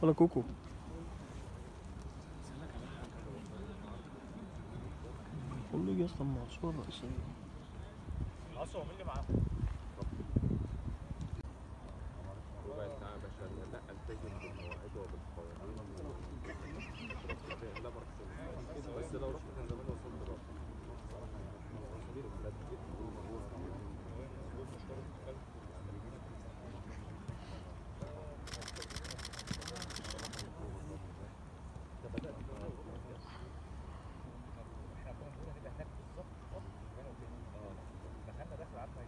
يلا كوكو قول له يا اسطى المقصوره الرئيسيه اصلا مين اللي معاه؟ ربع ساعة يا باشا لا التزم بالمواعيد وبالقوانين لا مرة بس لو رحت كان زمان وصلت رابع احنا كنا بنقول هنبقى هناك بالظبط وانا وبين دخلنا داخل قعدنا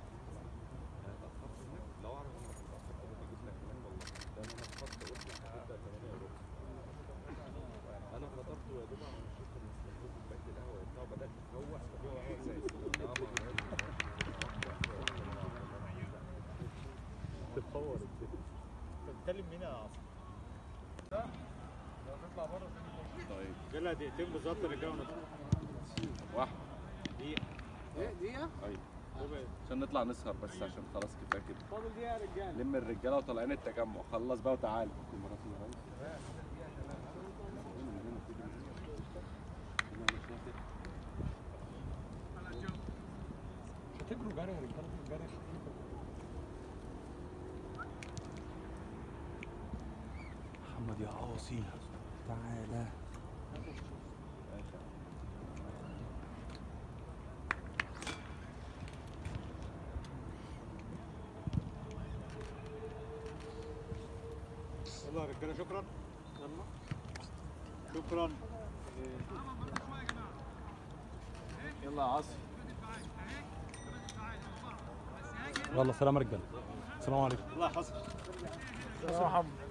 لو اعرف انك متأخر كنت بجيب لك هناك والله ده انا نفضت قلت هتبدأ 8 وربع انا فطرت ويا دوب على ما شفت المستقبل كوباية القهوة وبتاع وبدأت اتفوق هو هو زي تتفور انت بتتكلم مين يا عاصم؟ طيب جالها دقيقتين بالظبط رجعنا واحد دقيقة ايه دقيقة؟ ايوه ربع عشان نطلع نسهر بس عشان خلاص كفايه كده فاضل دقيقة يا رجالة لم الرجاله وطالعين التجمع خلص بقى وتعالى مش هتجروا جري يا رجالة جري خفيف محمد يا عاصي تعالى يلا يا رجاله شكرا يلا شكرا يلا يا عاصم يلا سلام يا رجاله السلام عليكم الله يحفظك يا محمد